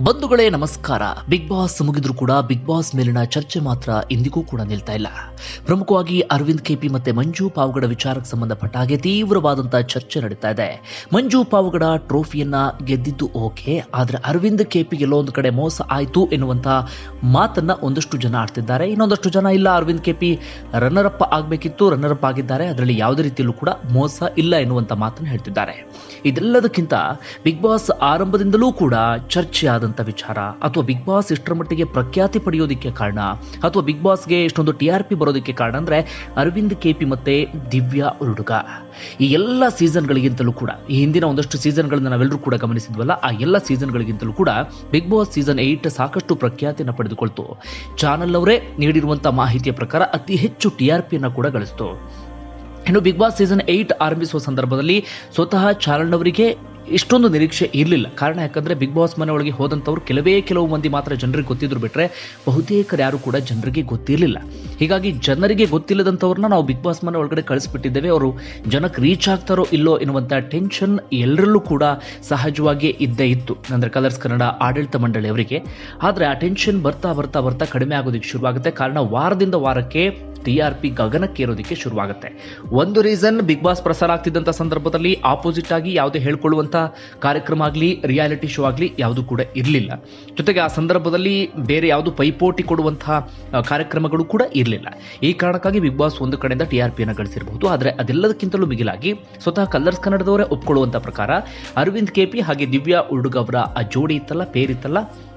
ಬಂಧುಗಳೇ ನಮಸ್ಕಾರ big boss ಮುಗಿದ್ರು ಕೂಡ ಬಿಗ್ ಬಾಸ್ ಮೇಲಿನ ಚರ್ಚೆ ಮಾತ್ರ ಇಂದಿಗೂ ಕೂಡ ನಿಲ್ತಾ ಇಲ್ಲ ಪ್ರಮುಖವಾಗಿ ಅರವಿಂದ್ ಕೆಪಿ ಮತ್ತೆ ಮಂಜು ಪಾವಗಡ ವಿಚಾರಕ್ಕೆ ಸಂಬಂಧಪಟ್ಟ ಹಾಗೆ ತೀವ್ರವಾದಂತಹ ಚರ್ಚೆ ನಡೀತಾ ಇದೆ ಮಂಜು ಪಾವಗಡ ಟ್ರೋಫಿಯನ್ನ ಗೆದ್ದಿದ್ದು ಓಕೆ ಆದ್ರೆ ಅರವಿಂದ್ ಕೆಪಿ ಎಲ್ಲೋ ಒಂದು ಕಡೆ ಮೋಸ ಆಯ್ತು ಎನ್ನುವಂತ ಮಾತನ್ನ ಒಂದಷ್ಟು ಜನ ಆಡ್ತಿದ್ದಾರೆ ಇನ್ನೊಂದಷ್ಟು ಜನ ಇಲ್ಲ ಅರವಿಂದ್ ಕೆಪಿ ರನ್ನರ್ ಅಪ್ ಆಗಬೇಕಿತ್ತು ರನ್ನರ್ ಅಪ್ ಆಗಿದ್ದಾರೆ ಅದರಲ್ಲಿ ಯಾವುದೇ ರೀತಿಯಲ್ಲೂ ಕೂಡ ಮೋಸ ಇಲ್ಲ ಎನ್ನುವಂತ ಮಾತನ್ನು ಹೇಳ್ತಿದ್ದಾರೆ ಇದೆಲ್ಲದಕ್ಕಿಂತ ಬಿಗ್ ಬಾಸ್ ಆರಂಭದಿಂದಲೂ ಕೂಡ ಚರ್ಚೆ ಆದಂತ ವಿಚಾರ ಅಥವಾ ಬಿಗ್ ಬಾಸ್ ಇಷ್ಟರ ಮಟ್ಟಿಗೆ ಪ್ರಖ್ಯಾತಿ ಪಡೆಯೋದಕ್ಕೆ ಕಾರಣ ಅಥವಾ ಬಿಗ್ ಬಾಸ್ಗೆ ಇಷ್ಟೊಂದು ಟಿ ಆರ್ ಪಿ ಬರೋದಕ್ಕೆ ಕಾರಣ ಅಂದ್ರೆ ಅರವಿಂದ್ ಕೆಪಿ ಮತ್ತೆ ದಿವ್ಯಾ ಉರುಡುಗ ಈ ಎಲ್ಲ ಸೀಸನ್ಗಳಿಗಿಂತಲೂ ಕೂಡ ಈ ಹಿಂದಿನ ಒಂದಷ್ಟು ಸೀಸನ್ಗಳನ್ನ ನಾವೆಲ್ಲರೂ ಕೂಡ ಗಮನಿಸಿದ್ವಲ್ಲ ಆ ಎಲ್ಲ ಸೀಸನ್ಗಳಿಗಿಂತಲೂ ಕೂಡ ಬಿಗ್ ಬಾಸ್ ಸೀಸನ್ ಏಟ್ ಸಾಕಷ್ಟು ಪ್ರಖ್ಯಾತಿಯನ್ನು ಪಡೆದುಕೊಳ್ತು ಚಾನಲ್ ಅವರೇ ನೀಡಿರುವಂತಹ ಮಾಹಿತಿಯ ಪ್ರಕಾರ ಅತಿ ಹೆಚ್ಚು ಟಿ ಆರ್ ಪಿಯನ್ನು ಕೂಡ ಗಳಿಸ್ತು ಇನ್ನು ಬಿಗ್ ಬಾಸ್ ಸೀಸನ್ ಏಯ್ಟ್ ಆರಂಭಿಸುವ ಸಂದರ್ಭದಲ್ಲಿ ಸ್ವತಃ ಚಾರಣ್ ಅವರಿಗೆ ಇಷ್ಟೊಂದು ನಿರೀಕ್ಷೆ ಇರಲಿಲ್ಲ ಕಾರಣ ಯಾಕಂದ್ರೆ ಬಿಗ್ ಬಾಸ್ ಮನೆ ಒಳಗೆ ಹೋದಂಥವ್ರು ಕೆಲವೇ ಕೆಲವು ಮಂದಿ ಮಾತ್ರ ಜನರಿಗೆ ಗೊತ್ತಿದ್ರು ಬಿಟ್ರೆ ಬಹುತೇಕರು ಯಾರು ಕೂಡ ಜನರಿಗೆ ಗೊತ್ತಿರಲಿಲ್ಲ ಹೀಗಾಗಿ ಜನರಿಗೆ ಗೊತ್ತಿಲ್ಲದಂಥವ್ರನ್ನ ನಾವು ಬಿಗ್ ಬಾಸ್ ಮನೆ ಒಳಗಡೆ ಕಳಿಸ್ಬಿಟ್ಟಿದ್ದೇವೆ ಅವರು ಜನಕ್ಕೆ ರೀಚ್ ಆಗ್ತಾರೋ ಇಲ್ಲೋ ಎನ್ನುವಂಥ ಟೆನ್ಷನ್ ಎಲ್ಲರಲ್ಲೂ ಕೂಡ ಸಹಜವಾಗಿಯೇ ಇದ್ದೇ ಇತ್ತು ಅಂದ್ರೆ ಕಲರ್ಸ್ ಕನ್ನಡ ಆಡಳಿತ ಮಂಡಳಿ ಅವರಿಗೆ ಆದರೆ ಆ ಟೆನ್ಷನ್ ಬರ್ತಾ ಬರ್ತಾ ಬರ್ತಾ ಕಡಿಮೆ ಆಗೋದಕ್ಕೆ ಶುರುವಾಗುತ್ತೆ ಕಾರಣ ವಾರದಿಂದ ವಾರಕ್ಕೆ ಟಿ ಆರ್ ಪಿ ಗಗನಕ್ಕೇರೋದಕ್ಕೆ ಶುರುವಾಗುತ್ತೆ ಒಂದು ರೀಸನ್ ಬಿಗ್ ಬಾಸ್ ಪ್ರಸಾರ ಆಗ್ತಿದ್ದಂಥ ಸಂದರ್ಭದಲ್ಲಿ ಆಪೋಸಿಟ್ ಆಗಿ ಯಾವುದೇ ಹೇಳ್ಕೊಳ್ಳುವಂಥ ಕಾರ್ಯಕ್ರಮ ಆಗಲಿ ರಿಯಾಲಿಟಿ ಶೋ ಆಗಲಿ ಯಾವುದು ಕೂಡ ಇರಲಿಲ್ಲ ಜೊತೆಗೆ ಆ ಸಂದರ್ಭದಲ್ಲಿ ಬೇರೆ ಯಾವುದು ಪೈಪೋಟಿ ಕೊಡುವಂತಹ ಆ, ಕಾರ್ಯಕ್ರಮಗಳು ಕೂಡ ಇರಲಿಲ್ಲ ಈ ಕಾರಣಕ್ಕಾಗಿ ಬಿಗ್ ಬಾಸ್ ಒಂದು ಕಡೆಯಿಂದ ಟಿ ಆರ್ ಪಿಯನ್ನು ಗಳಿಸಿರಬಹುದು ಆದರೆ ಅದೆಲ್ಲದಕ್ಕಿಂತಲೂ ಮಿಗಿಲಾಗಿ ಸ್ವತಃ ಕಲರ್ಸ್ ಕನ್ನಡದವರೇ ಒಪ್ಕೊಳ್ಳುವಂಥ ಪ್ರಕಾರ ಅರವಿಂದ್ ಕೆಪಿ ಹಾಗೆ ದಿವ್ಯಾ ಉರುಡುಗ ಅವರ ಆ ಜೋಡಿ ಇತ್ತಲ್ಲ ಪೇರಿತ್ತಲ್ಲ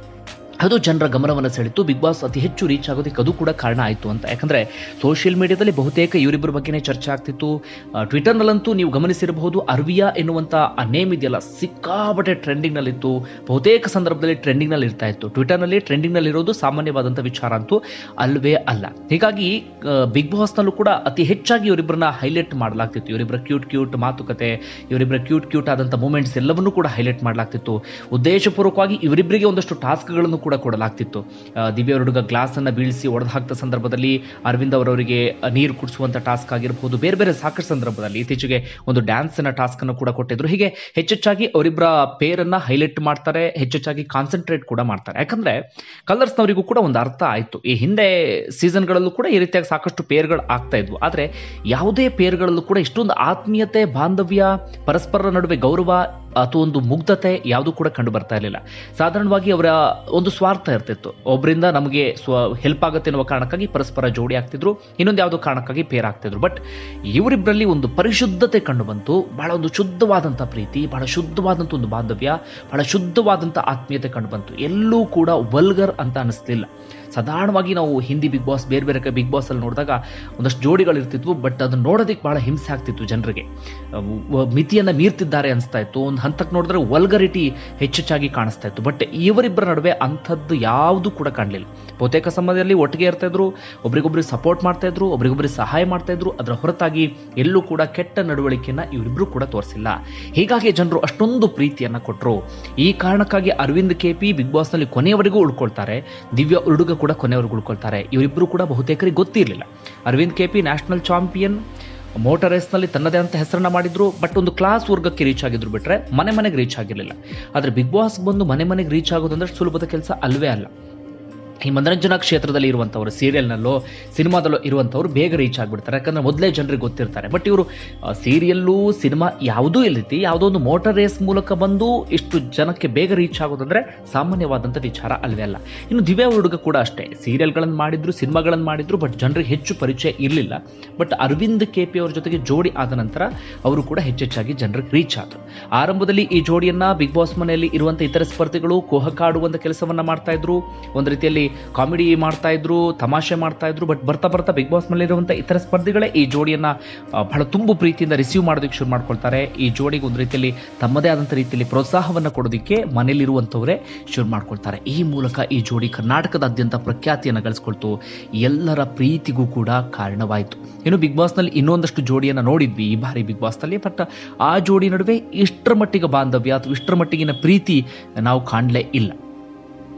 ಅದು ಜನರ ಗಮನವನ್ನು ಸೆಳೆತು ಬಿಗ್ ಬಾಸ್ ಅತಿ ಹೆಚ್ಚು ರೀಚ್ ಆಗೋದಕ್ಕೆ ಅದು ಕೂಡ ಕಾರಣ ಆಯಿತು ಅಂತ ಯಾಕಂದ್ರೆ ಸೋಷಿಯಲ್ ಮೀಡಿಯಾದಲ್ಲಿ ಬಹುತೇಕ ಇವರಿಬ್ಬರ ಬಗ್ಗೆನೇ ಚರ್ಚೆ ಆಗ್ತಿತ್ತು ಆ, ಟ್ವಿಟರ್ನಲ್ಲಂತೂ ನೀವು ಗಮನಿಸಿರಬಹುದು ಅರ್ವಿಯಾ ಎನ್ನುವಂಥ ಆ ನೇಮ್ ಇದೆಯಲ್ಲ ಸಿಕ್ಕಾಬಟ್ಟೆ ಟ್ರೆಂಡಿಂಗ್ನಲ್ಲಿತ್ತು ಬಹುತೇಕ ಸಂದರ್ಭದಲ್ಲಿ ಟ್ರೆಂಡಿಂಗ್ನಲ್ಲಿ ಇರ್ತಾ ಇತ್ತು ಟ್ವಿಟರ್ನಲ್ಲಿ ಟ್ರೆಂಡಿಂಗ್ನಲ್ಲಿ ಇರೋದು ಸಾಮಾನ್ಯವಾದಂಥ ವಿಚಾರ ಅಂತೂ ಅಲ್ವೇ ಅಲ್ಲ ಹೀಗಾಗಿ ಬಿಗ್ ಬಾಸ್ನಲ್ಲೂ ಕೂಡ ಅತಿ ಹೆಚ್ಚಾಗಿ ಇವರಿಬ್ಬರನ್ನ ಹೈಲೈಟ್ ಮಾಡಲಾಗ್ತಿತ್ತು ಇವರಿಬ್ಬರ ಕ್ಯೂಟ್ ಕ್ಯೂಟ್ ಮಾತುಕತೆ ಇವರಿಬ್ಬರ ಕ್ಯೂಟ್ ಕ್ಯೂಟ್ ಆದಂಥ ಮೂಮೆಂಟ್ಸ್ ಎಲ್ಲವನ್ನೂ ಕೂಡ ಹೈಲೈಟ್ ಮಾಡಲಾಗ್ತಿತ್ತು ಉದ್ದೇಶಪೂರ್ವಕವಾಗಿ ಇವರಿಬ್ಬರಿಗೆ ಒಂದಷ್ಟು ಟಾಸ್ಕ್ಗಳನ್ನು ಕೂಡ ಕೊಡಲಾಗ್ತಿತ್ತು ಆ, ದಿವ್ಯ ಹುಡುಗ ಗ್ಲಾಸ್ ಅನ್ನ ಬೀಳಿಸಿ ಒಡೆದು ಹಾಕಿದ ಸಂದರ್ಭದಲ್ಲಿ ಅರವಿಂದ್ ಅವರವರಿಗೆ ನೀರು ಕುಡಿಸುವಂತ ಟಾಸ್ಕ್ ಆಗಿರಬಹುದು ಬೇರೆ ಬೇರೆ ಸಾಕಷ್ಟು ಸಂದರ್ಭದಲ್ಲಿ ಇತ್ತೀಚೆಗೆ ಒಂದು ಡ್ಯಾನ್ಸ್ ನ ಟಾಸ್ಕ್ ಅನ್ನು ಕೂಡ ಕೊಟ್ಟಿದ್ರು ಹೀಗೆ ಹೆಚ್ಚೆಚ್ಚಾಗಿ ಅವರಿಬ್ಬರ ಪೇರನ್ನ ಹೈಲೈಟ್ ಮಾಡ್ತಾರೆ ಹೆಚ್ಚೆಚ್ಚಾಗಿ ಕಾನ್ಸಂಟ್ರೇಟ್ ಕೂಡ ಮಾಡ್ತಾರೆ ಯಾಕಂದ್ರೆ ಕಲರ್ಸ್ನವರಿಗೂ ಕೂಡ ಒಂದು ಅರ್ಥ ಆಯ್ತು ಈ ಹಿಂದೆ ಸೀಸನ್ಗಳಲ್ಲೂ ಕೂಡ ಈ ರೀತಿಯಾಗಿ ಸಾಕಷ್ಟು ಪೇರ್ಗಳು ಆಗ್ತಾ ಇದ್ವು ಆದ್ರೆ ಯಾವುದೇ ಪೇರ್ಗಳಲ್ಲೂ ಕೂಡ ಇಷ್ಟೊಂದು ಆತ್ಮೀಯತೆ ಬಾಂಧವ್ಯ ಪರಸ್ಪರರ ನಡುವೆ ಗೌರವ ಅಥವಾ ಒಂದು ಮುಗ್ಧತೆ ಯಾವುದು ಕೂಡ ಕಂಡು ಬರ್ತಾ ಇರಲಿಲ್ಲ ಸಾಧಾರಣವಾಗಿ ಅವರ ಒಂದು ಸ್ವಾರ್ಥ ಇರ್ತಿತ್ತು ಒಬ್ಬರಿಂದ ನಮಗೆ ಸ್ವ ಹೆಲ್ಪ್ ಆಗುತ್ತೆ ಎನ್ನುವ ಕಾರಣಕ್ಕಾಗಿ ಪರಸ್ಪರ ಜೋಡಿ ಆಗ್ತಿದ್ರು ಇನ್ನೊಂದು ಯಾವುದೋ ಕಾರಣಕ್ಕಾಗಿ ಪೇರ್ ಆಗ್ತಿದ್ರು ಬಟ್ ಇವರಿಬ್ಬರಲ್ಲಿ ಒಂದು ಪರಿಶುದ್ಧತೆ ಕಂಡು ಬಂತು ಬಹಳ ಒಂದು ಶುದ್ಧವಾದಂಥ ಪ್ರೀತಿ ಬಹಳ ಶುದ್ಧವಾದಂಥ ಒಂದು ಬಾಂಧವ್ಯ ಬಹಳ ಶುದ್ಧವಾದಂಥ ಆತ್ಮೀಯತೆ ಕಂಡು ಬಂತು ಎಲ್ಲೂ ಕೂಡ ವಲ್ಗರ್ ಅಂತ ಅನಿಸ್ಲಿಲ್ಲ ಸಾಧಾರಣವಾಗಿ ನಾವು ಹಿಂದಿ ಬಿಗ್ ಬಾಸ್ ಬೇರೆ ಬೇರೆ ಬಿಗ್ ಬಾಸ್ ಅಲ್ಲಿ ನೋಡಿದಾಗ ಒಂದಷ್ಟು ಜೋಡಿಗಳು ಇರ್ತಿದ್ವು ಬಟ್ ಅದನ್ನ ನೋಡೋದಕ್ಕೆ ಬಹಳ ಹಿಂಸೆ ಆಗ್ತಿತ್ತು ಜನರಿಗೆ ಮಿತಿಯನ್ನ ಮೀರ್ತಿದ್ದಾರೆ ಅನಿಸ್ತಾ ಇತ್ತು ಒಂದು ಹಂತಕ್ಕೆ ನೋಡಿದ್ರೆ ವಲ್ಗರಿಟಿ ಹೆಚ್ಚೆಚ್ಚಾಗಿ ಕಾಣಿಸ್ತಾ ಇತ್ತು ಬಟ್ ಇವರಿಬ್ಬರ ನಡುವೆ ಅಂಥದ್ದು ಯಾವುದು ಕೂಡ ಕಾಣಲಿಲ್ಲ ಬಹುತೇಕ ಸಮಯದಲ್ಲಿ ಒಟ್ಟಿಗೆ ಇರ್ತಾ ಇದ್ರು ಒಬ್ರಿಗೊಬ್ರಿಗೆ ಸಪೋರ್ಟ್ ಮಾಡ್ತಾ ಇದ್ರು ಒಬ್ರಿಗೊಬ್ರಿಗೆ ಸಹಾಯ ಮಾಡ್ತಾ ಇದ್ರು ಅದರ ಹೊರತಾಗಿ ಎಲ್ಲೂ ಕೂಡ ಕೆಟ್ಟ ನಡವಳಿಕೆಯನ್ನ ಇವರಿಬ್ರು ಕೂಡ ತೋರಿಸಿಲ್ಲ ಹೀಗಾಗಿ ಜನರು ಅಷ್ಟೊಂದು ಪ್ರೀತಿಯನ್ನ ಕೊಟ್ಟರು ಈ ಕಾರಣಕ್ಕಾಗಿ ಅರವಿಂದ್ ಕೆಪಿ ಬಿಗ್ ಬಾಸ್ ನಲ್ಲಿ ಕೊನೆಯವರೆಗೂ ಉಳ್ಕೊಳ್ತಾರೆ ದಿವ್ಯ ಉರುಡುಗ ಕೂಡ ಕೊನೆಯವರೆಗೂ ಉಳ್ಕೊಳ್ತಾರೆ ಇವರಿಬ್ಬರು ಕೂಡ ಬಹುತೇಕರಿಗೆ ಗೊತ್ತಿರಲಿಲ್ಲ Arvind KP national champion motor ರೇಸ್ನಲ್ಲಿ ತನ್ನದೇ ಅಂತ ಹೆಸರನ್ನ ಮಾಡಿದ್ರು ಬಟ್ ಒಂದು ಕ್ಲಾಸ್ ವರ್ಗಕ್ಕೆ ರೀಚ್ ಆಗಿದ್ರು ಬಿಟ್ರೆ ಮನೆ ಮನೆಗೆ ರೀಚ್ ಆಗಿರಲಿಲ್ಲ ಆದರೆ ಬಿಗ್ ಬಾಸ್ ಬಂದು ಮನೆ ಮನೆಗೆ ರೀಚ್ ಆಗೋದಂದ್ರೆ ಸುಲಭದ ಕೆಲಸ ಅಲ್ವೇ ಅಲ್ಲ ಈ ಮನರಂಜನಾ ಕ್ಷೇತ್ರದಲ್ಲಿ ಇರುವಂಥವ್ರು ಸೀರಿಯಲ್ನಲ್ಲೋ ಸಿನಿಮಾದಲ್ಲೋ ಇರುವಂಥವ್ರು ಬೇಗ ರೀಚ್ ಆಗಿಬಿಡ್ತಾರೆ ಯಾಕಂದ್ರೆ ಮೊದಲೇ ಜನರಿಗೆ ಗೊತ್ತಿರ್ತಾರೆ ಬಟ್ ಇವರು ಸೀರಿಯಲ್ಲು ಸಿನಿಮಾ ಯಾವುದೂ ಇಲ್ಲ ರೀತಿ ಯಾವುದೋ ಒಂದು ಮೋಟಾರ್ ರೇಸ್ ಮೂಲಕ ಬಂದು ಇಷ್ಟು ಜನಕ್ಕೆ ಬೇಗ ರೀಚ್ ಆಗೋದಂದ್ರೆ ಸಾಮಾನ್ಯವಾದಂಥ ವಿಚಾರ ಅಲ್ವೇ ಅಲ್ಲ ಇನ್ನು ದಿವ್ಯಾ ಹುಡುಗ ಕೂಡ ಅಷ್ಟೇ ಸೀರಿಯಲ್ಗಳನ್ನು ಮಾಡಿದ್ರು ಸಿನಿಮಾಗಳನ್ನು ಮಾಡಿದ್ರು ಬಟ್ ಜನರಿಗೆ ಹೆಚ್ಚು ಪರಿಚಯ ಇರಲಿಲ್ಲ ಬಟ್ ಅರವಿಂದ್ ಕೆ ಪಿ ಅವ್ರ ಜೊತೆಗೆ ಜೋಡಿ ಆದ ನಂತರ ಅವರು ಕೂಡ ಹೆಚ್ಚೆಚ್ಚಾಗಿ ಜನರಿಗೆ ರೀಚ್ ಆದರು ಆರಂಭದಲ್ಲಿ ಈ ಜೋಡಿಯನ್ನ ಬಿಗ್ ಬಾಸ್ ಮನೆಯಲ್ಲಿ ಇರುವಂಥ ಇತರ ಸ್ಪರ್ಧಿಗಳು ಕೋಹಕಾಡುವಂಥ ಕೆಲಸವನ್ನ ಮಾಡ್ತಾ ಇದ್ರು ಒಂದು ರೀತಿಯಲ್ಲಿ ಕಾಮಿಡಿ ಮಾಡ್ತಾ ಇದ್ರು ತಮಾಷೆ ಮಾಡ್ತಾ ಇದ್ರು ಬಟ್ ಬರ್ತಾ ಬರ್ತಾ ಬಿಗ್ ಬಾಸ್ ಮನೆಯಲ್ಲಿರುವಂಥ ಇತರ ಸ್ಪರ್ಧಿಗಳೇ ಈ ಜೋಡಿಯನ್ನ ಆ, ಬಹಳ ತುಂಬು ಪ್ರೀತಿಯಿಂದ ರಿಸೀವ್ ಮಾಡೋದಕ್ಕೆ ಶುರು ಮಾಡ್ಕೊಳ್ತಾರೆ ಈ ಜೋಡಿಗೆ ಒಂದು ರೀತಿಯಲ್ಲಿ ತಮ್ಮದೇ ಆದಂಥ ರೀತಿಯಲ್ಲಿ ಪ್ರೋತ್ಸಾಹವನ್ನು ಕೊಡೋದಕ್ಕೆ ಮನೆಯಲ್ಲಿರುವಂಥವರೇ ಶುರು ಮಾಡ್ಕೊಳ್ತಾರೆ ಈ ಮೂಲಕ ಈ ಜೋಡಿ ಕರ್ನಾಟಕದಾದ್ಯಂತ ಪ್ರಖ್ಯಾತಿಯನ್ನು ಗಳಿಸ್ಕೊಳ್ತು ಎಲ್ಲರ ಪ್ರೀತಿಗೂ ಕೂಡ ಕಾರಣವಾಯಿತು ಇನ್ನು ಬಿಗ್ ಬಾಸ್ನಲ್ಲಿ ಇನ್ನೊಂದಷ್ಟು ಜೋಡಿಯನ್ನು ನೋಡಿದ್ವಿ ಈ ಬಾರಿ ಬಿಗ್ ಬಾಸ್ನಲ್ಲಿ ಬಟ್ ಆ ಜೋಡಿ ನಡುವೆ ಇಷ್ಟರ ಮಟ್ಟಿಗೆ ಬಾಂಧವ್ಯ ಅಥವಾ ಇಷ್ಟರ ಮಟ್ಟಿಗಿನ ಪ್ರೀತಿ ನಾವು ಕಾಣಲೇ ಇಲ್ಲ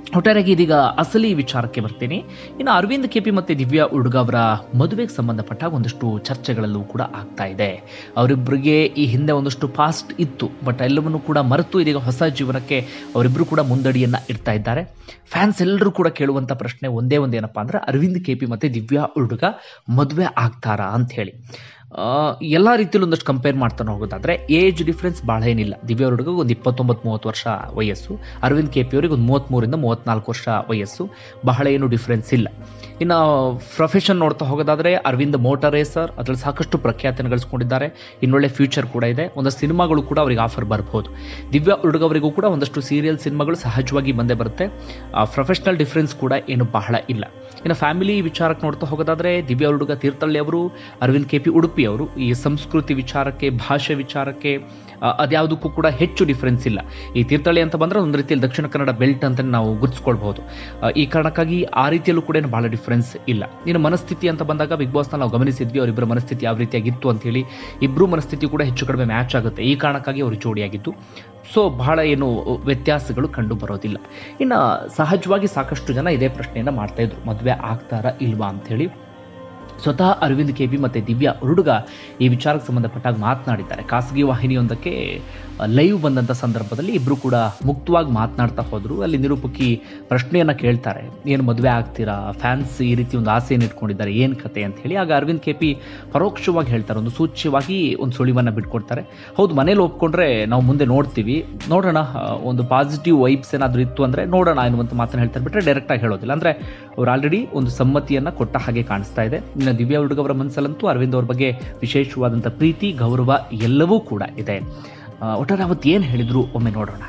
ಒಟ್ಟಾರೆಯಾಗಿ ಇದೀಗ ಅಸಲಿ ವಿಚಾರಕ್ಕೆ ಬರ್ತೀನಿ ಇನ್ನು ಅರವಿಂದ್ ಕೆಪಿ ಮತ್ತು ದಿವ್ಯಾ ಉಡುಗ ಅವರ ಮದುವೆಗೆ ಸಂಬಂಧಪಟ್ಟ ಒಂದಷ್ಟು ಚರ್ಚೆಗಳಲ್ಲೂ ಕೂಡ ಆಗ್ತಾ ಇದೆ ಅವರಿಬ್ಬರಿಗೆ ಈ ಹಿಂದೆ ಒಂದಷ್ಟು ಪಾಸ್ಟ್ ಇತ್ತು ಬಟ್ ಎಲ್ಲವನ್ನು ಕೂಡ ಮರೆತು ಇದೀಗ ಹೊಸ ಜೀವನಕ್ಕೆ ಅವರಿಬ್ಬರು ಕೂಡ ಮುಂದಡಿಯನ್ನ ಇಡ್ತಾ ಇದ್ದಾರೆ ಫ್ಯಾನ್ಸ್ ಎಲ್ಲರೂ ಕೂಡ ಕೇಳುವಂಥ ಪ್ರಶ್ನೆ ಒಂದೇ ಒಂದೇನಪ್ಪ ಅಂದ್ರೆ ಅರವಿಂದ್ ಕೆಪಿ ಮತ್ತು ದಿವ್ಯಾ ಉಡುಗ ಮದುವೆ ಆಗ್ತಾರಾ ಅಂತ ಹೇಳಿ ಎಲ್ಲ ರೀತಿಯಲ್ಲೂ ಒಂದಷ್ಟು ಕಂಪೇರ್ ಮಾಡ್ತಾನೆ ಹೋಗೋದಾದ್ರೆ ಏಜ್ ಡಿಫ್ರೆನ್ಸ್ ಭಾಳ ಏನಿಲ್ಲ ದಿವ್ಯ ಹುಡುಗ ಒಂದು ಇಪ್ಪತ್ತೊಂಬತ್ತು ಮೂವತ್ತು ವರ್ಷ ವಯಸ್ಸು ಅರವಿಂದ್ ಕೆ ಪಿ ಅವರಿಗೆ ಒಂದು ಮೂವತ್ತ್ಮೂರಿಂದ ಮೂವತ್ತ್ನಾಲ್ಕು ವರ್ಷ ವಯಸ್ಸು ಬಹಳ ಏನು ಡಿಫ್ರೆನ್ಸ್ ಇಲ್ಲ ಇನ್ನು ಪ್ರೊಫೆಷನ್ ನೋಡ್ತಾ ಹೋಗೋದಾದ್ರೆ ಅರವಿಂದ್ ಮೋಟಾರ್ ರೇಸರ್ ಅದರಲ್ಲಿ ಸಾಕಷ್ಟು ಪ್ರಖ್ಯಾತಿಯನ್ನು ಗಳಿಸ್ಕೊಂಡಿದ್ದಾರೆ ಇನ್ನೊಳ್ಳೆ ಫ್ಯೂಚರ್ ಕೂಡ ಇದೆ ಒಂದಷ್ಟು ಸಿನಿಮಾಗಳು ಕೂಡ ಅವರಿಗೆ ಆಫರ್ ಬರ್ಬೋದು ದಿವ್ಯ ಹುಡುಗವರಿಗೂ ಕೂಡ ಒಂದಷ್ಟು ಸೀರಿಯಲ್ ಸಿನಿಮಾಗಳು ಸಹಜವಾಗಿ ಬಂದೇ ಬರುತ್ತೆ ಪ್ರೊಫೆಷನಲ್ ಡಿಫ್ರೆನ್ಸ್ ಕೂಡ ಏನು ಬಹಳ ಇಲ್ಲ ಇನ್ನು ಫ್ಯಾಮಿಲಿ ವಿಚಾರಕ್ಕೆ ನೋಡ್ತಾ ಹೋಗೋದಾದ್ರೆ ದಿವ್ಯ ಹುಡುಗ ತೀರ್ಥಹಳ್ಳಿ ಅವರು ಅರವಿಂದ್ ಕೆ ಪಿ ಉಡುಪಿ ಅವರು ಈ ಸಂಸ್ಕೃತಿ ವಿಚಾರಕ್ಕೆ ಭಾಷೆ ವಿಚಾರಕ್ಕೆ ಆ, ಅದ್ಯಾವುದಕ್ಕೂ ಕೂಡ ಹೆಚ್ಚು ಡಿಫ್ರೆನ್ಸ್ ಇಲ್ಲ ಈ ತೀರ್ಥಹಳ್ಳಿ ಅಂತ ಬಂದ್ರೆ ಒಂದು ರೀತಿಯಲ್ಲಿ ದಕ್ಷಿಣ ಕನ್ನಡ ಬೆಲ್ಟ್ ಅಂತ ನಾವು ಗುರುತಿಸ್ಕೊಳ್ಬಹುದು ಆ, ಈ ಕಾರಣಕ್ಕಾಗಿ ಆ ರೀತಿಯಲ್ಲೂ ಕೂಡ ಏನು ಬಹಳ ಡಿಫ್ರೆನ್ಸ್ ಇಲ್ಲ ಇನ್ನು ಮನಸ್ಥಿತಿ ಅಂತ ಬಂದಾಗ ಬಿಗ್ ಬಾಸ್ನ ನಾವು ಗಮನಿಸಿದ್ವಿ ಅವರಿಬ್ಬರ ಮನಸ್ಥಿತಿ ಯಾವ ರೀತಿಯಾಗಿತ್ತು ಅಂತ ಹೇಳಿ ಇಬ್ಬರು ಮನಸ್ಥಿತಿ ಕೂಡ ಹೆಚ್ಚು ಕಡಿಮೆ ಮ್ಯಾಚ್ ಆಗುತ್ತೆ ಈ ಕಾರಣಕ್ಕಾಗಿ ಅವರು ಜೋಡಿಯಾಗಿದ್ದು ಸೊ ಬಹಳ ಏನು ವ್ಯತ್ಯಾಸಗಳು ಕಂಡು ಬರೋದಿಲ್ಲ ಇನ್ನು ಸಹಜವಾಗಿ ಸಾಕಷ್ಟು ಜನ ಇದೇ ಪ್ರಶ್ನೆಯನ್ನು ಮಾಡ್ತಾ ಇದ್ರು ಮದುವೆ ಆಗ್ತಾರಾ ಇಲ್ವಾ ಅಂತ ಹೇಳಿ ಸ್ವತಃ ಅರವಿಂದ್ ಕೆ ಬಿ ಮತ್ತು ದಿವ್ಯಾ ಹುಡುಗ ಈ ವಿಚಾರಕ್ಕೆ ಸಂಬಂಧಪಟ್ಟಾಗ ಮಾತನಾಡಿದ್ದಾರೆ ಖಾಸಗಿ ವಾಹಿನಿಯೊಂದಕ್ಕೆ ಲೈವ್ ಬಂದಂಥ ಸಂದರ್ಭದಲ್ಲಿ ಇಬ್ಬರು ಕೂಡ ಮುಕ್ತವಾಗಿ ಮಾತನಾಡ್ತಾ ಹೋದರು ಅಲ್ಲಿ ನಿರೂಪಕಿ ಪ್ರಶ್ನೆಯನ್ನು ಕೇಳ್ತಾರೆ ಏನು ಮದುವೆ ಆಗ್ತೀರಾ ಫ್ಯಾನ್ಸ್ ಈ ರೀತಿ ಒಂದು ಆಸೆಯನ್ನು ಇಟ್ಕೊಂಡಿದ್ದಾರೆ ಏನು ಕತೆ ಅಂತ ಹೇಳಿ ಆಗ ಅರವಿಂದ್ ಕೆ ಪಿ ಪರೋಕ್ಷವಾಗಿ ಹೇಳ್ತಾರೆ ಒಂದು ಸೂಚ್ಯವಾಗಿ ಒಂದು ಸುಳಿವನ್ನು ಬಿಟ್ಕೊಡ್ತಾರೆ ಹೌದು ಮನೇಲಿ ಒಪ್ಕೊಂಡ್ರೆ ನಾವು ಮುಂದೆ ನೋಡ್ತೀವಿ ನೋಡೋಣ ಆ, ಒಂದು ಪಾಸಿಟಿವ್ ವೈಬ್ಸ್ ಏನಾದರೂ ಇತ್ತು ಅಂದರೆ ನೋಡೋಣ ಎನ್ನುವಂಥ ಮಾತನ್ನು ಹೇಳ್ತಾರೆ ಬಿಟ್ಟರೆ ಡೈರೆಕ್ಟಾಗಿ ಹೇಳೋದಿಲ್ಲ ಅಂದರೆ ಅವ್ರು ಆಲ್ರೆಡಿ ಒಂದು ಸಮ್ಮತಿಯನ್ನು ಕೊಟ್ಟ ಹಾಗೆ ಕಾಣಿಸ್ತಾ ಇದೆ ಇನ್ನು ದಿವ್ಯಾ ಹುಡುಗ ಅವರ ಮನಸ್ಸಲ್ಲಂತೂ ಅರವಿಂದ್ ಅವ್ರ ಬಗ್ಗೆ ವಿಶೇಷವಾದಂಥ ಪ್ರೀತಿ ಗೌರವ ಎಲ್ಲವೂ ಕೂಡ ಇದೆ ಆ, ಒಟ್ಟಾರೆ ಅವತ್ತು ಏನು ಹೇಳಿದ್ರು ಒಮ್ಮೆ ನೋಡೋಣ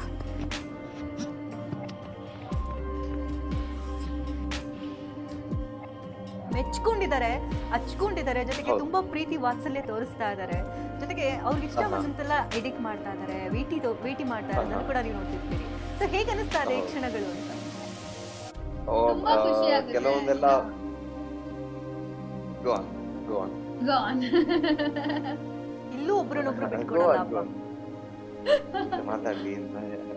ಮೆಚ್ಕೊಂಡಿದ್ದಾರೆ ಹಚ್ಕೊಂಡಿದ್ದಾರೆ ಜೊತೆಗೆ ಹೌದು. ತುಂಬಾ ಪ್ರೀತಿ ವಾತ್ಸಲ್ಯ ತೋರಿಸ್ತಾ ಇದ್ದಾರೆ ಜೊತೆಗೆ ಅವ್ರಿಗೆ ಇಷ್ಟ ಆಹಾ. ಬಂದಂತೆಲ್ಲ ಎಡಿಟ್ ಮಾಡ್ತಾ ಇದ್ದಾರೆ ವಿಟಿ ವಿಟಿ ಮಾಡ್ತಾ ಇದ್ದಾರೆ ಅದನ್ನು ಕೂಡ ನೀವು ನೋಡ್ತಿರ್ತೀರಿ ಸೊ ಹೇಗೆ ಅನಿಸ್ತಾ ಇದೆ ಈ ಹೌದು. ಕ್ಷಣಗಳು ಅಂತ ಓ, ತುಂಬಾ ಆ, ಖುಷಿ ಆಗುತ್ತೆ. ಕೆಲವೊಂದೆಲ್ಲ go on go on Gone. ಇಲ್ಲೂ ಒಬ್ರನ್ನೊಬ್ರು ಗೋ ಬಿಟ್ಕೊಡಲ್ಲ ಆನ್ ಗೋ ಅಪ್ಪ ಆನ್ ಮಾತಾಡ್ಲಿ ಅಂತ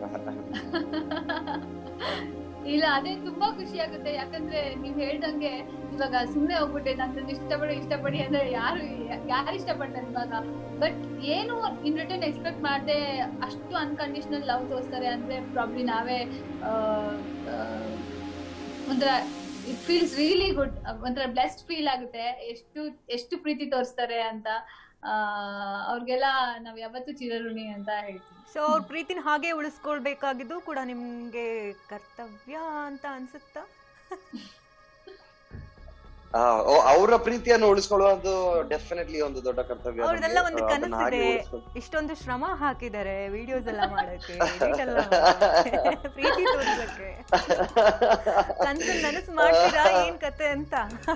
ಇಲ್ಲ ಅದೇ ತುಂಬಾ ಖುಷಿ ಆಗುತ್ತೆ ಯಾಕಂದ್ರೆ ನೀವ್ ಹೇಳ್ದಂಗೆ ಇವಾಗ ಸುಮ್ನೆ ಹೋಗ್ಬಿಟ್ಟೆ ನನ್ನ ಇಷ್ಟಪಡಿ ಇಷ್ಟಪಡಿ ಅಂದ್ರೆ ಯಾರು ಯಾರು ಇಷ್ಟಪಡ್ತಾರೆ ಇವಾಗ ಬಟ್ ಏನು ಇನ್ ರಿಟರ್ನ್ ಎಕ್ಸ್ಪೆಕ್ಟ್ ಮಾಡದೆ ಅಷ್ಟು ಅನ್ಕಂಡೀಷನಲ್ ಲವ್ ತೋರಿಸ್ತಾರೆ ಅಂದ್ರೆ ಪ್ರಾಬ್ಲಿ ನಾವೇ ಆ, ಆ, ಒಂಥರ ಇಟ್ ಫೀಲ್ಸ್ ರಿಯಲಿ ಗುಡ್ ಒಂಥರ ಬ್ಲೆಸ್ಡ್ ಫೀಲ್ ಆಗುತ್ತೆ ಎಷ್ಟು ಎಷ್ಟು ಪ್ರೀತಿ ತೋರಿಸ್ತಾರೆ ಅಂತ ಆ, ಅವ್ರಿಗೆಲ್ಲ ನಾವ್ ಯಾವತ್ತೂ ಚಿರಋಣಿ ಅಂತ ಹೇಳ್ತೀವಿ ಸೊ ಅವ್ರ ಪ್ರೀತಿನ ಹಾಗೆ ಉಳಿಸ್ಕೊಳ್ಬೇಕಾಗಿದ್ದು ಕೂಡ ನಿಮ್ಗೆ ಕರ್ತವ್ಯ ಅಂತ ಅನ್ಸುತ್ತಾ ಅವರ ಪ್ರೀತಿಯನ್ನು ಉಳಿಸ್ಕೊಳ್ಳುವುದು ಡೆಫಿನೆಟ್ಲಿ ಒಂದು ದೊಡ್ಡ ಕರ್ತವ್ಯ ಅವ್ರದೆಲ್ಲ ನಮ್ಗೆ. ಒಂದು ಅದನ್ನ ಹಾಗೆ ಕನಸಿದೆ ಉಳಿಸ್ಕೊಂಡು- ಇಷ್ಟೊಂದು ಶ್ರಮ ಹಾಕಿದ್ದಾರೆ ವಿಡಿಯೋಸ್ ಎಲ್ಲ ಮಾಡಕ್ಕೆ edit ಎಲ್ಲ ಮಾಡಕ್ಕೆ, ಪ್ರೀತಿ ತೋರ್ಸಕ್ಕೆ ಕನ್ಸನ್ ನನಸು ಮಾಡ್ತೀರಾ ಏನ್ ಕತೆ ಅಂತ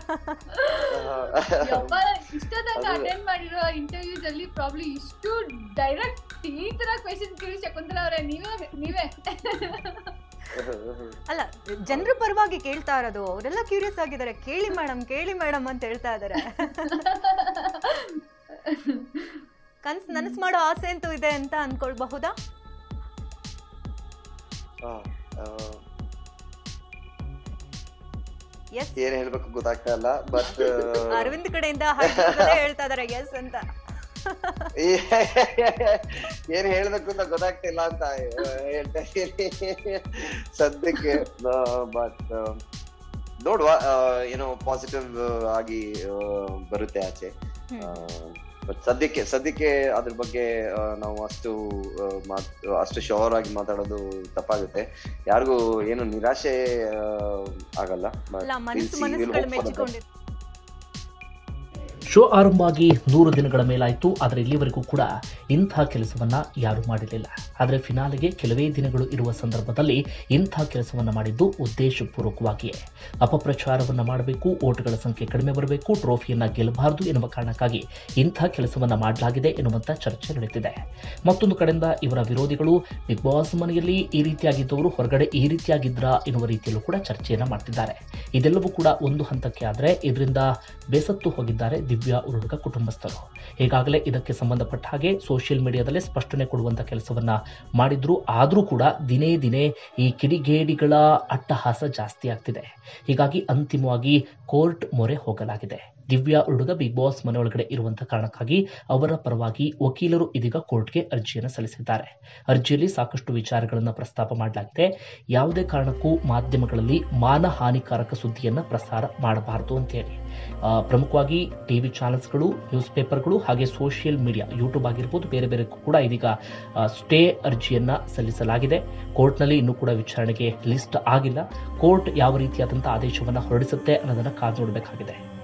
ಯಪ್ಪ, ಇಷ್ಟೊತ್ತಂಕ ಅದು- ಅಟೆಂಡ್ ಮಾಡಿರೋ ಇಂಟರ್ವ್ಯೂಸ್ ಅಲ್ಲಿ ಪ್ರಾಬ್ಲಿ ಇಷ್ಟು ಡೈರೆಕ್ಟ್ ಈ ತರ ಕ್ವೆಶನ್ ಕೇಳಿ ಶಕುಂತಲ ಅವರೇ ನೀವೇ ನೀವೇ ಅಲ್ಲ ಜನರ ಪರವಾಗಿ ಕೇಳ್ತಾ ಇರೋದು ಅವರೆಲ್ಲ ಕ್ಯೂರಿಯಸ್ ಆಗಿದ್ದಾರೆ ಕೇಳಿ ಮೇಡಮ್ ಕೇಳಿ ಮೇಡಮ್ ಅಂತ ಹೇಳ್ತಾ ಇದಾರೆ ಕನ್ಸ್ ನನಸು ಮಾಡೋ ಆಸೆ ಅಂತೂ ಇದೆ ಅಂತ ಅನ್ಕೊಳ್ಬಹುದಾ ಆ, ಆ, ಎಸ್ ಏನ್ ಹೇಳ್ಬೇಕು ಗೊತ್ತಾಗ್ತಾ ಇಲ್ಲ ಬಟ್ ಅರವಿಂದ್ ಕಡೆಯಿಂದ ಹಾಗೆ ಹೇಳ್ತಾ ಇದಾರೆ ಎಸ್ ಅಂತ ಏನ್ ಹೇಳ್ಬೇಕು ಅಂತ ಗೊತ್ತಾಗ್ತಾ ಇಲ್ಲ ಅಂತ ಆ, ಹೇಳ್ತಾ ಇದೀನಿ ಸದ್ಯಕ್ಕೆ ಬಟ್ ನೋಡುವ ಆ, ಏನೋ ಪಾಸಿಟಿವ್ ಆಗಿ ಆ, ಬರುತ್ತೆ ಆಚೆ ಬಟ್ ಸದ್ಯಕ್ಕೆ ಸದ್ಯಕ್ಕೆ ಅದ್ರ ಬಗ್ಗೆ ಆ, ನಾವು ಅಷ್ಟು ಆ, ಮಾತ್ ಅಷ್ಟು ಶೋರ್ ಆಗಿ ಮಾತಾಡೋದು ತಪ್ಪಾಗುತ್ತೆ ಯಾರಿಗೂ ಏನು ನಿರಾಶೆ ಆ, ಆಗಲ್ಲ But ಅಲ್ಲ we'll ಮನಸ್ಸು see, we'll ಮನಸ್ಸುಗಳು hope for the best. ಮೆಚ್ಚಿಕೊಂಡಿದೆ ಶೋ ಆರಂಭ ಆಗಿ ನೂರು ದಿನಗಳ ಮೇಲಾಯಿತು ಆದರೆ ಇಲ್ಲಿವರೆಗೂ ಕೂಡ ಇಂಥ ಕೆಲಸವನ್ನ ಯಾರು ಮಾಡಿರಲಿಲ್ಲ ಆದರೆ ಫಿನಾಲೆಗೆ ಕೆಲವೇ ದಿನಗಳು ಇರುವ ಸಂದರ್ಭದಲ್ಲಿ ಇಂಥ ಕೆಲಸವನ್ನ ಮಾಡಿದ್ದು ಉದ್ದೇಶಪೂರ್ವಕವಾಗಿಯೇ ಅಪಪ್ರಚಾರವನ್ನ ಮಾಡಬೇಕು ಓಟ್ಗಳ ಸಂಖ್ಯೆ ಕಡಿಮೆ ಬರಬೇಕು ಟ್ರೋಫಿಯನ್ನ ಗೆಲ್ಲಬಾರದು ಎನ್ನುವ ಕಾರಣಕ್ಕಾಗಿ ಇಂಥ ಕೆಲಸವನ್ನ ಮಾಡಲಾಗಿದೆ ಎನ್ನುವಂತ ಚರ್ಚೆ ನಡೆಯುತ್ತಿದೆ ಮತ್ತೊಂದು ಕಡೆಯಿಂದ ಇವರ ವಿರೋಧಿಗಳು ಬಿಗ್ ಬಾಸ್ ಮನೆಯಲ್ಲಿ ಈ ರೀತಿಯಾಗಿದ್ದವರು ಹೊರಗಡೆ ಈ ರೀತಿಯಾಗಿದ್ರಾ ಎನ್ನುವ ರೀತಿಯಲ್ಲೂ ಕೂಡ ಚರ್ಚೆಯನ್ನ ಮಾಡ್ತಿದ್ದಾರೆ ಇದೆಲ್ಲವೂ ಕೂಡ ಒಂದು ಹಂತಕ್ಕೆ ಆದರೆ ಇದರಿಂದ ಬೇಸತ್ತು ಹೋಗಿದ್ದಾರೆ ದಿವ್ಯ ದಿವ್ಯಾ ಉರುಡುಗ ಕುಟುಂಬಸ್ಥರು ಈಗಾಗಲೇ ಇದಕ್ಕೆ ಸಂಬಂಧಪಟ್ಟ ಹಾಗೆ ಸೋಷಿಯಲ್ ಮೀಡಿಯಾದಲ್ಲೇ ಸ್ಪಷ್ಟನೆ ಕೊಡುವಂತ ಕೆಲಸವನ್ನ ಮಾಡಿದ್ರು ಆದರೂ ಕೂಡ ದಿನೇ ದಿನೇ ಈ ಕಿಡಿಗೇಡಿಗಳ ಅಟ್ಟಹಾಸ ಜಾಸ್ತಿ ಆಗ್ತಿದೆ ಹೀಗಾಗಿ ಅಂತಿಮವಾಗಿ ಕೋರ್ಟ್ ಮೊರೆ ಹೋಗಲಾಗಿದೆ ದಿವ್ಯಾ ಉರುಡುಗ ಬಿಗ್ ಬಾಸ್ ಮನೆಯೊಳಗಡೆ ಇರುವಂತಹ ಕಾರಣಕ್ಕಾಗಿ ಅವರ ಪರವಾಗಿ ವಕೀಲರು ಇದೀಗ ಕೋರ್ಟ್ಗೆ ಅರ್ಜಿಯನ್ನು ಸಲ್ಲಿಸಿದ್ದಾರೆ ಅರ್ಜಿಯಲ್ಲಿ ಸಾಕಷ್ಟು ವಿಚಾರಗಳನ್ನು ಪ್ರಸ್ತಾಪ ಮಾಡಲಾಗಿದೆ ಯಾವುದೇ ಕಾರಣಕ್ಕೂ ಮಾಧ್ಯಮಗಳಲ್ಲಿ ಮಾನಹಾನಿಕಾರಕ ಸುದ್ದಿಯನ್ನು ಪ್ರಸಾರ ಮಾಡಬಾರದು ಅಂತೇಳಿ ಆ, ಪ್ರಮುಖವಾಗಿ ಟಿವಿ ಚಾನೆಲ್ಸ್ಗಳು ನ್ಯೂಸ್ ಪೇಪರ್ಗಳು ಹಾಗೆ ಸೋಷಿಯಲ್ ಮೀಡಿಯಾ ಯೂಟ್ಯೂಬ್ ಆಗಿರ್ಬೋದು ಬೇರೆ ಬೇರೆ ಕೂಡ ಇದೀಗ ಆ, ಸ್ಟೇ ಅರ್ಜಿಯನ್ನ ಸಲ್ಲಿಸಲಾಗಿದೆ ಕೋರ್ಟ್ನಲ್ಲಿ ಇನ್ನೂ ಕೂಡ ವಿಚಾರಣೆಗೆ ಲಿಸ್ಟ್ ಆಗಿಲ್ಲ ಕೋರ್ಟ್ ಯಾವ ರೀತಿಯಾದಂತಹ ಆದೇಶವನ್ನು ಹೊರಡಿಸುತ್ತೆ ಅನ್ನೋದನ್ನ ಕಾದು ನೋಡಬೇಕಾಗಿದೆ